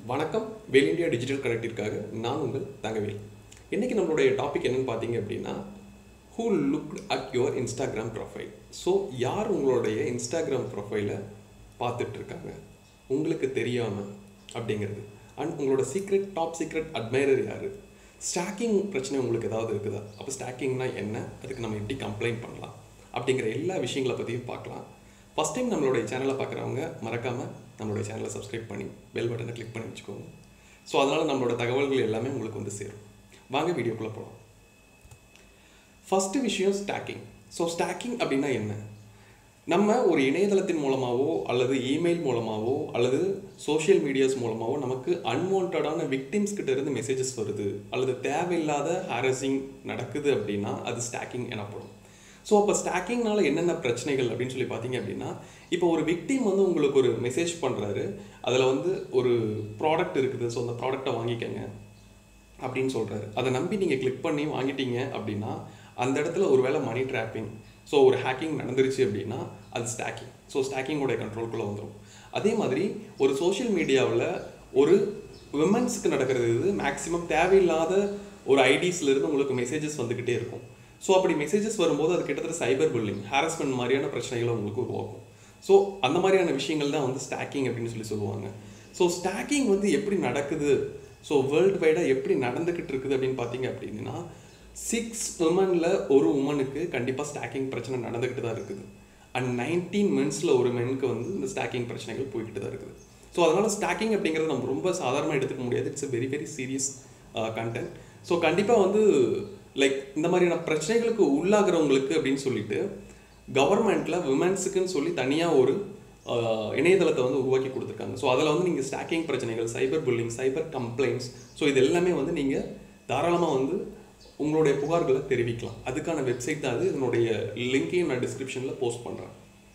வணக்கம் வேல் India digital கனெக்டிற்காக நான் உங்கள் தங்கவேல் இன்னைக்கு நம்மளுடைய டாபிக் என்னன்னு பார்த்தீங்க அப்படின்னா who looked at your Instagram profile so யார் உங்களுடைய இன்ஸ்டாகிராம் ப்ரொஃபைலை பார்த்துட்டு இருக்காங்க உங்களுக்கு தெரியாமல் அப்படிங்கிறது அண்ட் உங்களோட சீக்ரெட் டாப் சீக்ரெட் அட்மைரர் யார் ஸ்டாக்கிங் பிரச்சனை உங்களுக்கு ஏதாவது இருக்குதா அப்போ ஸ்டாக்கிங்னா என்ன அதுக்கு நம்ம எப்படி கம்ப்ளைண்ட் பண்ணலாம் அப்படிங்கிற எல்லா விஷயங்களை பற்றியும் பார்க்கலாம் ஃபஸ்ட் டைம் நம்மளுடைய சேனலை பார்க்குறவங்க மறக்காமல் நம்மளுடைய சேனலை சப்ஸ்கிரைப் பண்ணி பெல் பட்டனை கிளிக் பண்ணி வச்சுக்கோங்க ஸோ அதனால் நம்மளோட தகவல்கள் எல்லாமே உங்களுக்கு வந்து சேரும் வாங்க வீடியோக்குள்ளே போகலாம் ஃபஸ்ட்டு விஷயம் ஸ்டாக்கிங் ஸோ ஸ்டாக்கிங் அப்படின்னா என்ன நம்ம ஒரு இணையதளத்தின் மூலமாகவோ அல்லது இமெயில் மூலமாகவோ அல்லது சோஷியல் மீடியாஸ் மூலமாகவோ நமக்கு அன்வான்டான விக்டிம்ஸ் கிட்ட இருந்து மெசேஜஸ் வருது அல்லது தேவையில்லாத ஹாரஸிங் நடக்குது அப்படின்னா அது ஸ்டாக்கிங் எனப்படும் ஸோ அப்போ ஸ்டாக்கிங்னால என்னென்ன பிரச்சனைகள் அப்படின்னு சொல்லி பார்த்தீங்க அப்படின்னா இப்போ ஒரு விக்டிம் வந்து உங்களுக்கு ஒரு மெசேஜ் பண்ணுறாரு அதில் வந்து ஒரு ப்ராடக்ட் இருக்குது ஸோ அந்த ப்ராடக்டை வாங்கிக்கங்க அப்படின்னு சொல்கிறாரு அதை நம்பி நீங்கள் கிளிக் பண்ணி வாங்கிட்டீங்க அப்படின்னா அந்த இடத்துல ஒரு வேளை மணி ட்ராப்பிங் ஸோ ஒரு ஹேக்கிங் நடந்துருச்சு அப்படின்னா அது ஸ்டாக்கிங் ஸோ ஸ்டாக்கிங்கோட கண்ட்ரோல்குள்ளே வந்துடும் அதே மாதிரி ஒரு சோஷியல் மீடியாவில் ஒரு விமன்ஸ்க்கு நடக்கிறது இது மேக்ஸிமம் தேவையில்லாத ஒரு ஐடிஸ்லேருந்து உங்களுக்கு மெசேஜஸ் வந்துக்கிட்டே இருக்கும் ஸோ அப்படி மெசேஜஸ் வரும்போது அது கிட்டத்தட்ட சைபர் புல்லிங் ஹாரஸ்மெண்ட் மாதிரியான பிரச்சனைகளை உங்களுக்கு உருவாக்கும் ஸோ அந்த மாதிரியான விஷயங்கள் தான் வந்து ஸ்டாக்கிங் அப்படின்னு சொல்லி சொல்லுவாங்க ஸோ ஸ்டாக்கிங் வந்து எப்படி நடக்குது ஸோ வேர்ல்டு வைடாக எப்படி நடந்துக்கிட்டு இருக்குது அப்படின்னு பார்த்தீங்க அப்படின்னா சிக்ஸ் உமனில் ஒரு உமனுக்கு கண்டிப்பாக ஸ்டாக்கிங் பிரச்சனை நடந்துக்கிட்டு தான் இருக்குது அண்ட் நைன்டீன் மென்ஸில் ஒரு மெனுக்கு வந்து இந்த ஸ்டாக்கிங் பிரச்சனைகள் போய்கிட்டு தான் இருக்குது ஸோ அதனால் ஸ்டாக்கிங் அப்படிங்கிறது நம்ம ரொம்ப சாதாரணமாக எடுத்துக்க முடியாது it's a very very serious content so கண்டிப்பாக வந்து லைக் இந்த மாதிரியான பிரச்சனைகளுக்கு உள்ளாகிறவங்களுக்கு அப்படின்னு சொல்லிட்டு கவர்மெண்ட்டில் விமன்ஸுக்குன்னு சொல்லி தனியாக ஒரு ஆஹ், இணையதளத்தை வந்து உருவாக்கி கொடுத்துருக்காங்க ஸோ அதில் வந்து நீங்கள் ஸ்டாக்கிங் பிரச்சனைகள் cyber bullying cyber complaints so இது எல்லாமே வந்து நீங்கள் தாராளமாக வந்து உங்களுடைய புகார்களை தெரிவிக்கலாம் அதுக்கான வெப்சைட் தான் அது இதனுடைய லிங்கையும் நான் டிஸ்கிரிப்ஷனில் போஸ்ட் பண்ணுறேன்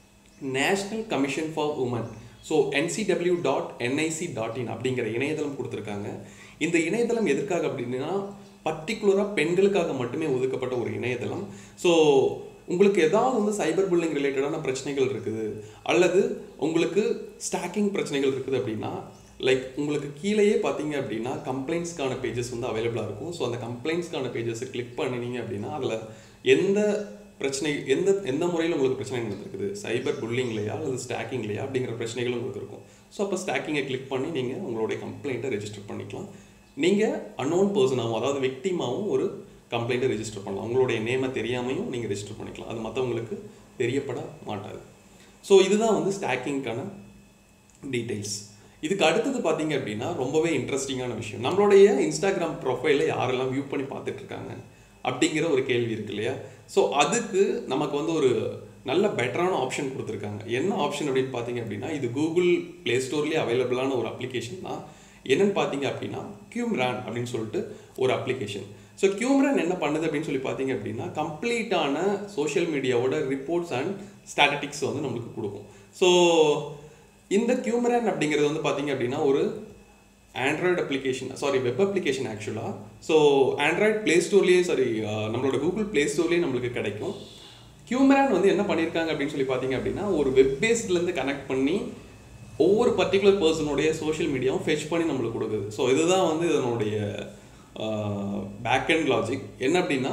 national commission for women so NCW dot NIC dot in அப்படிங்கிற இணையதளம் கொடுத்துருக்காங்க இந்த இணையதளம் எதுக்காக அப்படின்னா பர்டிகுலராக பெண்களுக்காக மட்டுமே ஒதுக்கப்பட்ட ஒரு இணையதளம் ஸோ உங்களுக்கு ஏதாவது வந்து சைபர் புல்லிங் ரிலேட்டடான பிரச்சனைகள் இருக்குது அல்லது உங்களுக்கு ஸ்டாக்கிங் பிரச்சனைகள் இருக்குது அப்படின்னா லைக் உங்களுக்கு கீழேயே பார்த்தீங்க அப்படின்னா கம்ப்ளைண்ட்ஸ்க்கான பேஜஸ் வந்து அவைலபிளாக இருக்கும் ஸோ அந்த கம்ப்ளைண்ட்ஸ்க்கான பேஜஸை கிளிக் பண்ணினீங்க அப்படின்னா அதில் எந்த பிரச்சனை எந்த எந்த முறையில் உங்களுக்கு பிரச்சனை நடந்திருக்குது சைபர் புல்லிங்லையா அல்லது ஸ்டாக்கிங்லையா அப்படிங்கிற பிரச்சனைகளும் உங்களுக்கு இருக்கும் ஸோ அப்போ ஸ்டாக்கிங்கை கிளிக் பண்ணி நீங்கள் உங்களுடைய கம்ப்ளைண்ட்டை ரெஜிஸ்டர் பண்ணிக்கலாம் நீங்கள் அன்னோன் பர்சனாகவும் அதாவது விக்டிமாவும் ஒரு கம்ப்ளைண்ட்டை ரெஜிஸ்டர் பண்ணலாம் உங்களுடைய நேமை தெரியாமையும் நீங்கள் ரெஜிஸ்டர் பண்ணிக்கலாம் அது மற்றவங்களுக்கு தெரியப்பட மாட்டாது ஸோ இதுதான் வந்து ஸ்டாக்கிங்க்கான டீட்டெயில்ஸ் இதுக்கு அடுத்தது பார்த்தீங்க அப்படின்னா ரொம்பவே இன்ட்ரெஸ்டிங்கான விஷயம் நம்மளுடைய இன்ஸ்டாகிராம் ப்ரொஃபைலை யாரெல்லாம் வியூ பண்ணி பார்த்துட்டு இருக்காங்க அப்படிங்கிற ஒரு கேள்வி இருக்கு இல்லையா ஸோ அதுக்கு நமக்கு வந்து ஒரு நல்ல பெட்டரான ஆப்ஷன் கொடுத்துருக்காங்க என்ன ஆப்ஷன் அப்படின்னு பார்த்தீங்க அப்படின்னா இது கூகுள் ப்ளே ஸ்டோர்லேயே அவைலபிளான ஒரு அப்ளிகேஷன் தான் என்னன்னு பார்த்தீங்க அப்படின்னா கியூம்ரான் அப்படின்னு சொல்லிட்டு ஒரு அப்ளிகேஷன் ஸோ கியூம்ரான் என்ன பண்ணுது அப்படின்னு சொல்லி பார்த்தீங்க அப்படின்னா கம்ப்ளீட்டான சோஷியல் மீடியாவோட ரிப்போர்ட்ஸ் அண்ட் ஸ்டாட்டிக்ஸ் வந்து நம்மளுக்கு கொடுக்கும் ஸோ இந்த கியூமரான் அப்படிங்கிறது வந்து பார்த்தீங்க அப்படின்னா ஒரு Android application sorry web application ஆக்சுவலாக ஸோ ஆண்ட்ராய்டு ப்ளே ஸ்டோர்லேயே சாரி நம்மளோட கூகுள் ப்ளே ஸ்டோர்லேயே நம்மளுக்கு கிடைக்கும் கியூமரான் வந்து என்ன பண்ணியிருக்காங்க அப்படின்னு சொல்லி பார்த்தீங்க அப்படின்னா ஒரு வெப் பேஸ்லேருந்து கனெக்ட் பண்ணி ஒவ்வொரு பர்டிகுலர் பர்சனுடைய சோஷியல் மீடியாவும் ஃபெச் பண்ணி நம்மளுக்கு கொடுக்குது ஸோ இதுதான் வந்து இதனுடைய பேக் அண்ட் லாஜிக் என்ன அப்படின்னா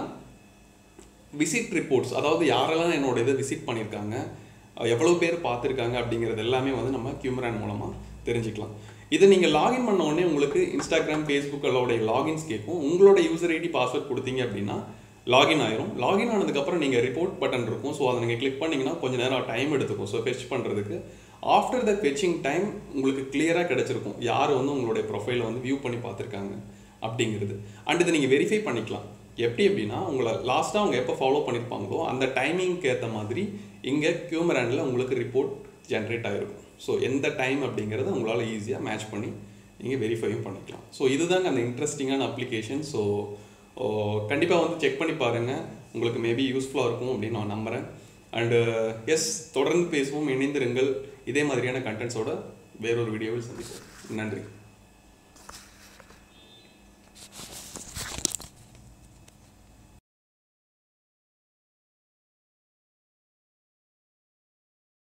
விசிட் ரிப்போர்ட்ஸ் அதாவது யாரெல்லாம் என்னோட இதை விசிட் பண்ணியிருக்காங்க எவ்வளோ பேர் பார்த்துருக்காங்க அப்படிங்கிறது எல்லாமே வந்து நம்ம கியூமரான் மூலமாக தெரிஞ்சுக்கலாம் இதை நீங்கள் லாகின் பண்ண உடனே உங்களுக்கு இன்ஸ்டாகிராம் ஃபேஸ்புக் அதோடைய லாகின்ஸ் கேட்கும் உங்களோட யூசர் ஐடி பாஸ்வேர்ட் கொடுத்தீங்க அப்படின்னா லாகின் ஆயிரும் லாகின் ஆனதுக்கப்புறம் நீங்கள் ரிப்போர்ட் பட்டன் இருக்கும் ஸோ அதை நீங்கள் கிளிக் பண்ணிங்கன்னா கொஞ்சம் நேரம் டைம் எடுத்துக்கும் ஸோ ஃபெச் பண்ணுறதுக்கு ஆஃப்டர் த ஃபெச்சிங் டைம் உங்களுக்கு கிளியராக கிடச்சிருக்கும் யார் வந்து உங்களுடைய ப்ரொஃபைலை வந்து வியூ பண்ணி பார்த்துருக்காங்க அப்படிங்கிறது அண்ட் இதை நீங்கள் வெரிஃபை பண்ணிக்கலாம் எப்படி அப்படின்னா உங்களை லாஸ்ட்டாக அவங்க எப்போ ஃபாலோ பண்ணியிருப்பாங்களோ அந்த டைமிங்க்கு ஏற்ற மாதிரி இங்கே கியூமரானில் உங்களுக்கு ரிப்போர்ட் ஜென்ரேட் ஆகிருக்கும் ஸோ எந்த டைம் அப்படிங்கிறத உங்களால் ஈஸியாக மேட்ச் பண்ணி நீங்கள் வெரிஃபையும் பண்ணிக்கலாம் ஸோ இதுதாங்க அந்த இன்ட்ரெஸ்டிங்கான அப்ளிகேஷன் ஸோ கண்டிப்பாக வந்து செக் பண்ணி பாருங்கள் உங்களுக்கு மேபி யூஸ்ஃபுல்லாக இருக்கும் அப்படின்னு நான் நம்புகிறேன் அண்டு எஸ் தொடர்ந்து பேசுவோம் இணைந்திருங்கள் இதே மாதிரியான கண்டென்ட்ஸோட வேறொரு வீடியோவில் சந்திப்போம் நன்றி